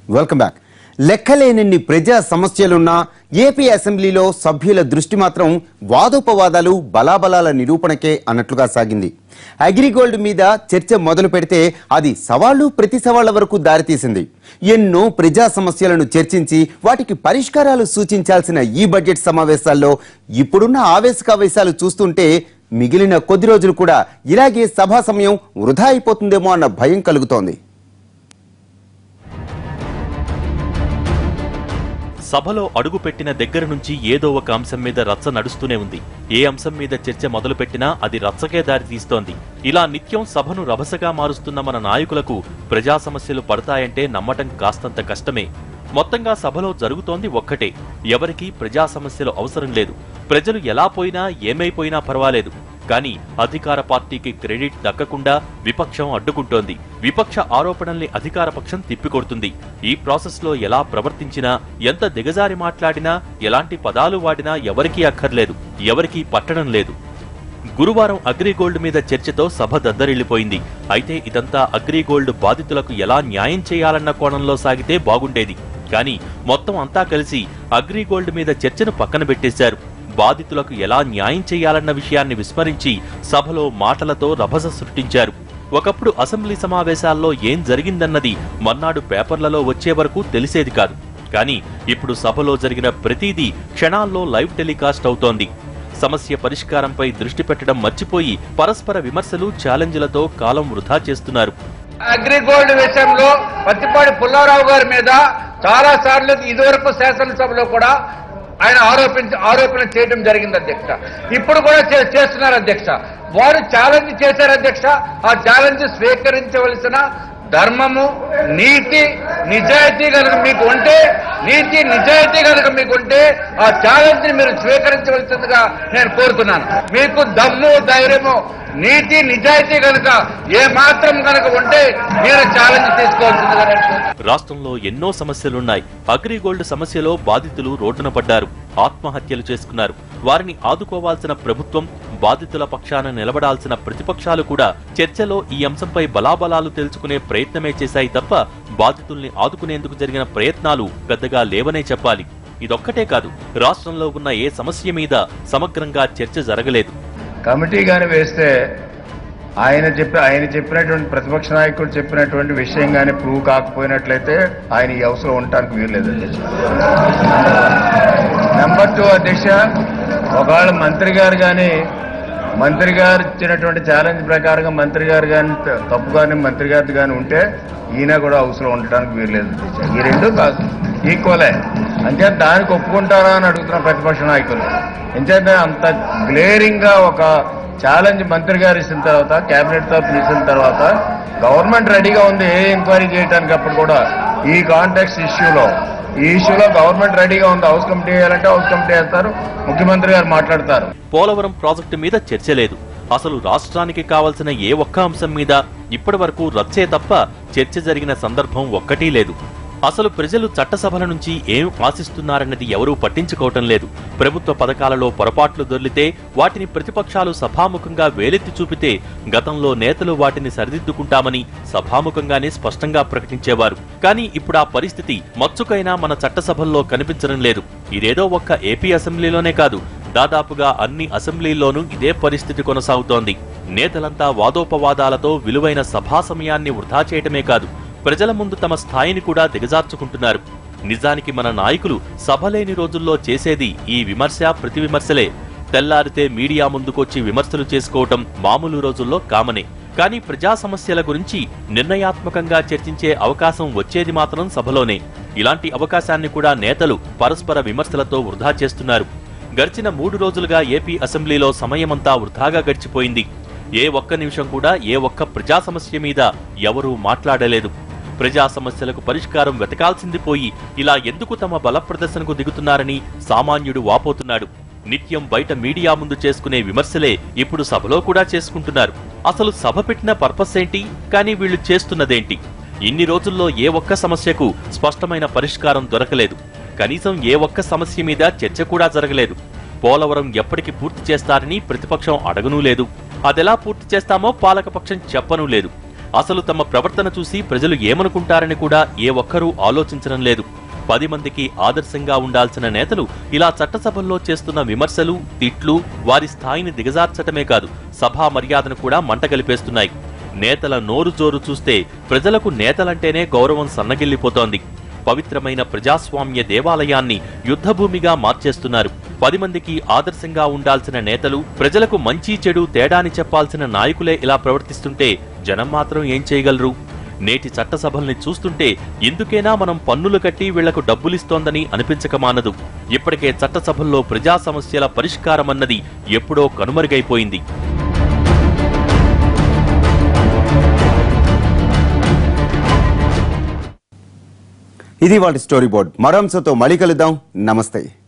Welcome back లెక్కలేనన్ని ప్రజా సమస్యలున్నా ఏపీ అసెంబ్లీలో సభ్యుల దృష్టి మాత్రం వాదోపవాదాలు బలాబలాల నిరూపణకే అన్నట్లుగా సాగింది అగ్రిగోల్డ్ మీద చర్చ మొదలు పెడితే అది సవాళ్లు ప్రతి సవాళ్ల వరకు దారితీసింది ఎన్నో ప్రజా సమస్యలను చర్చించి వాటికి పరిష్కారాలు సూచించాల్సిన ఈ బడ్జెట్ సమావేశాల్లో ఇప్పుడున్న ఆవేశకావేశాలు చూస్తుంటే మిగిలిన కొద్ది రోజులు కూడా ఇలాగే సభా సమయం వృధా అయిపోతుందేమో అన్న భయం కలుగుతోంది సభలో అడుగుపెట్టిన దగ్గర నుంచి ఏదో ఒక అంశం మీద రచ్చ నడుస్తూనే ఉంది ఏ అంశం మీద చర్చ మొదలుపెట్టినా అది రచ్చకే దారి తీస్తోంది ఇలా నిత్యం సభను రభసగా మారుస్తున్న మన నాయకులకు ప్రజా సమస్యలు పడతాయంటే నమ్మటం కాస్తంత కష్టమే మొత్తంగా సభలో జరుగుతోంది ఒక్కటే ఎవరికీ ప్రజా సమస్యలు అవసరం లేదు ప్రజలు ఎలా పోయినా ఏమైపోయినా పర్వాలేదు కానీ అధికార పార్టీకి క్రెడిట్ దక్కకుండా విపక్షం అడ్డుకుంటోంది విపక్ష ఆరోపణల్ని అధికార పక్షం తిప్పికొడుతుంది ఈ ప్రాసెస్ లో ఎలా ప్రవర్తించినా ఎంత దిగజారి మాట్లాడినా ఎలాంటి పదాలు వాడినా ఎవరికీ అక్కర్లేదు ఎవరికీ పట్టడం లేదు గురువారం అగ్రిగోల్డ్ మీద చర్చతో సభ దద్దరిల్లిపోయింది అయితే ఇదంతా అగ్రిగోల్డ్ బాధితులకు ఎలా న్యాయం చేయాలన్న కోణంలో సాగితే బాగుండేది కానీ మొత్తం అంతా కలిసి అగ్రిగోల్డ్ మీద చర్చను పక్కన పెట్టేశారు బాధితులకు ఎలా న్యాయం చేయాలన్న విషయాన్ని విస్మరించి సభలో మాటలతో రభస సృష్టించారు ఒకప్పుడు అసెంబ్లీ సమావేశాల్లో ఏం జరిగిందన్నది మర్నాడు పేపర్లలో వచ్చే వరకు తెలిసేది కాదు కానీ ఇప్పుడు సభలో జరిగిన ప్రతిదీ క్షణాల్లో లైవ్ టెలికాస్ట్ అవుతోంది సమస్య పరిష్కారంపై దృష్టి పెట్టడం మర్చిపోయి పరస్పర విమర్శలు ఛాలెంజ్లతో కాలం వృధా చేస్తున్నారు అగ్రిగోల్డ్ విషయంలో పత్తిపాటి పుల్లారావు గారి మీద చాలా సార్లు ఇదివరకు శాసనసభలో కూడా ఆయన ఆరోపించ ఆరోపణ చేయడం జరిగింది అధ్యక్ష ఇప్పుడు కూడా చే- చేస్తున్నారు అధ్యక్ష వారు ఛాలెంజ్ చేశారు అధ్యక్ష ఆ ఛాలెంజ్ స్వీకరించవలసిన ధర్మము నీతి నిజాయితీ కనుక మీకు ఉంటే నీతి నిజాయితీ కనుక మీకు ఉంటే ఆ ఛాలెంజ్ ని మీరు స్వీకరించవలసిందిగా నేను కోరుతున్నాను మీకు దమ్ము ధైర్యము నీతి నిజాయితీ కనుక ఏ మాత్రం కనుక ఉంటే మీరు ఛాలెంజ్ తీసుకోవాల్సిందిగా నేను కోరుతున్నాను. రాష్ట్రంలో ఎన్నో సమస్యలున్నాయి అగ్రిగోల్డ్ సమస్యలో బాధితులు రోడ్డున పడ్డారు ఆత్మహత్యలు చేసుకున్నారు వారిని ఆదుకోవాల్సిన ప్రభుత్వం బాధితుల పక్షాన నిలబడాల్సిన ప్రతిపక్షాలు కూడా చర్చలో ఈ అంశంపై బలాబలాలు తెలుసుకునే ప్రయత్నమే చేశాయి తప్ప బాధితుల్ని ఆదుకునేందుకు జరిగిన ప్రయత్నాలు పెద్దగా లేవనే చెప్పాలి ఇదొక్కటే కాదు రాష్ట్రంలో ఉన్న ఏ సమస్య మీద సమగ్రంగా చర్చ జరగలేదు కమిటీ కానీ వేస్తే ఆయన చెప్పి ఆయన చెప్పినటువంటి ప్రతిపక్ష నాయకుడు చెప్పినటువంటి విషయం కానీ ప్రూవ్ కాకపోయినట్లయితే ఆయన ఈ అవసరం ఉండటానికి వీల్లేదు అధ్యక్ష నెంబర్ టూ అధ్యక్ష ఒకవేళ మంత్రి గారు కానీ మంత్రి గారు ఇచ్చినటువంటి ఛాలెంజ్ ప్రకారంగా మంత్రి గారు కానీ తప్పు కానీ మంత్రి గారిది కానీ ఉంటే ఈయన కూడా అవసరం ఉండటానికి వీల్లేదు అధ్యక్ష ఈ రెండు కాదు ఈక్వలే అంటే దానికి ఒప్పుకుంటారా అని అడుగుతున్న ప్రతిపక్ష నాయకులు ఎంచేత అంత గ్లేరింగ్ గా ఒక ఛాలెంజ్ మంత్రి గారు ఇచ్చిన తర్వాత కేబినెట్ తరఫున ఇచ్చిన తర్వాత గవర్నమెంట్ రెడీగా ఉంది ఏ ఎంక్వైరీ చేయడానికి అప్పుడు కూడా ఈ కాంటాక్ట్స్ ఇష్యూలో ఈ ఇష్యూలో గవర్నమెంట్ రెడీగా ఉంది హౌస్ కమిటీ వేయాలంటే హౌస్ కమిటీ వేస్తారు ముఖ్యమంత్రి గారు మాట్లాడతారు పోలవరం ప్రాజెక్టు మీద చర్చ లేదు అసలు రాష్ట్రానికి కావలసిన ఏ ఒక్క అంశం మీద ఇప్పటి వరకు రచ్చే తప్ప చర్చ జరిగిన సందర్భం ఒక్కటీ లేదు అసలు ప్రజలు చట్టసభల నుంచి ఏం ఆశిస్తున్నారన్నది ఎవరూ పట్టించుకోవటం లేదు ప్రభుత్వ పథకాలలో పొరపాట్లు దొర్లితే వాటిని ప్రతిపక్షాలు సభాముఖంగా వేలెత్తి చూపితే గతంలో నేతలు వాటిని సరిదిద్దుకుంటామని సభాముఖంగానే స్పష్టంగా ప్రకటించేవారు కానీ ఇప్పుడు ఆ పరిస్థితి మచ్చుకైనా మన చట్టసభల్లో కనిపించడం లేదు ఇదేదో ఒక్క ఏపీ అసెంబ్లీలోనే కాదు దాదాపుగా అన్ని అసెంబ్లీల్లోనూ ఇదే పరిస్థితి కొనసాగుతోంది నేతలంతా వాదోపవాదాలతో విలువైన సభా సమయాన్ని వృధా చేయటమే కాదు ప్రజల ముందు తమ స్థాయిని కూడా దిగజార్చుకుంటున్నారు నిజానికి మన నాయకులు సభ లేని రోజుల్లో చేసేది ఈ విమర్శ ప్రతి విమర్శలే తెల్లారితే మీడియా ముందుకొచ్చి విమర్శలు చేసుకోవటం మామూలు రోజుల్లో కామనే కానీ ప్రజా సమస్యల గురించి నిర్ణయాత్మకంగా చర్చించే అవకాశం వచ్చేది మాత్రం సభలోనే ఇలాంటి అవకాశాన్ని కూడా నేతలు పరస్పర విమర్శలతో వృధా చేస్తున్నారు గడిచిన మూడు రోజులుగా ఏపీ అసెంబ్లీలో సమయమంతా వృధాగా గడిచిపోయింది ఏ ఒక్క నిమిషం కూడా ఏ ఒక్క ప్రజా సమస్య మీద ఎవరూ మాట్లాడలేదు ప్రజా సమస్యలకు పరిష్కారం వెతకాల్సింది పోయి ఇలా ఎందుకు తమ బల ప్రదర్శనకు దిగుతున్నారని సామాన్యుడు వాపోతున్నాడు నిత్యం బయట మీడియా ముందు చేసుకునే విమర్శలే ఇప్పుడు సభలో కూడా చేసుకుంటున్నారు అసలు సభ పెట్టిన పర్పస్ ఏంటి కానీ వీళ్ళు చేస్తున్నదేంటి ఇన్ని రోజుల్లో ఏ ఒక్క సమస్యకు స్పష్టమైన పరిష్కారం దొరకలేదు కనీసం ఏ ఒక్క సమస్య మీద చర్చ కూడా జరగలేదు పోలవరం ఎప్పటికి పూర్తి చేస్తారని ప్రతిపక్షం అడగనూ లేదు అదెలా పూర్తి చేస్తామో పాలకపక్షం చెప్పనూ లేదు అసలు తమ ప్రవర్తన చూసి ప్రజలు ఏమనుకుంటారని కూడా ఏ ఒక్కరూ ఆలోచించడం లేదు పది మందికి ఆదర్శంగా ఉండాల్సిన నేతలు ఇలా చట్టసభల్లో చేస్తున్న విమర్శలు తిట్లు వారి స్థాయిని దిగజార్చటమే కాదు సభా మర్యాదను కూడా మంటగలిపేస్తున్నాయి నేతల నోరు జోరు చూస్తే ప్రజలకు నేతలంటేనే గౌరవం సన్నగిల్లిపోతోంది పవిత్రమైన ప్రజాస్వామ్య దేవాలయాన్ని యుద్ధభూమిగా మార్చేస్తున్నారు పది మందికి ఆదర్శంగా ఉండాల్సిన నేతలు ప్రజలకు మంచి చెడు తేడాని చెప్పాల్సిన నాయకులే ఇలా ప్రవర్తిస్తుంటే జనం మాత్రం ఏం చేయగలరు నేటి చట్టసభల్ని చూస్తుంటే ఎందుకైనా మనం పన్నులు కట్టి వీళ్లకు డబ్బులిస్తోందని అనిపించక మానదు ఇప్పటికే చట్టసభల్లో ప్రజా సమస్యల పరిష్కారమన్నది ఎప్పుడో కనుమరుగైపోయింది ఇది వాటి స్టోరీ బోర్డ్ మరో అంశంతో మళ్ళీ కలుద్దాం నమస్తే